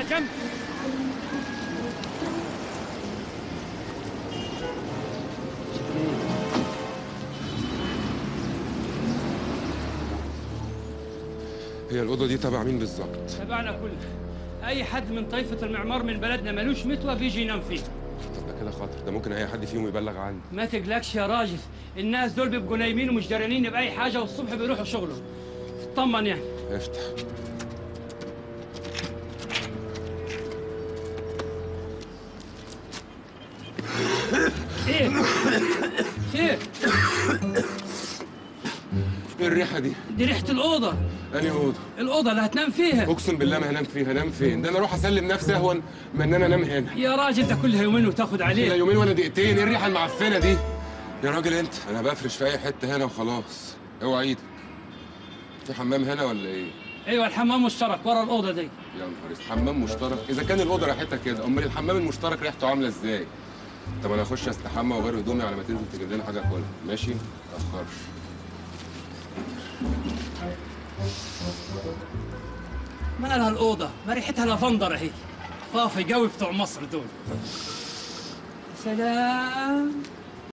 جنب هي الاوضه دي تبع مين بالظبط تبعنا كلنا اي حد من طائفه المعمار من بلدنا ملوش متوى بيجي ينام فيه طب ده كده خطر ده ممكن اي حد فيهم يبلغ عني ما تقلقش يا راجل الناس دول بيبقوا نايمين ومش دارانين باي حاجه والصبح بيروحوا شغلهم اطمن يعني افتح ايه خير ايه الريحه دي دي ريحه الاوضه انهي اوضه الاوضه اللي هتنام فيها اقسم بالله ما هنام فيها هنام فين ده انا اروح اسلم نفسي اهون من ان انا انام هنا يا راجل ده كلها يومين وتاخد لا عليه يومين ولا دقيقتين ايه الريحه المعفنه دي يا راجل انت انا بفرش في اي حته هنا وخلاص اوعى ايدك في حمام هنا ولا ايه ايوه الحمام مشترك ورا الاوضه دي يا نهار اسود حمام مشترك اذا كان الاوضه ريحتها كده امال الحمام المشترك ريحته عامله ازاي طب انا اخش استحمى واغير هدومي على ما تنزل تجيب لنا حاجه كلها ماشي ما تاخرش مالها الاوضه ما ريحتها لافندر اهي صافي قوي بتوع مصر دول سلام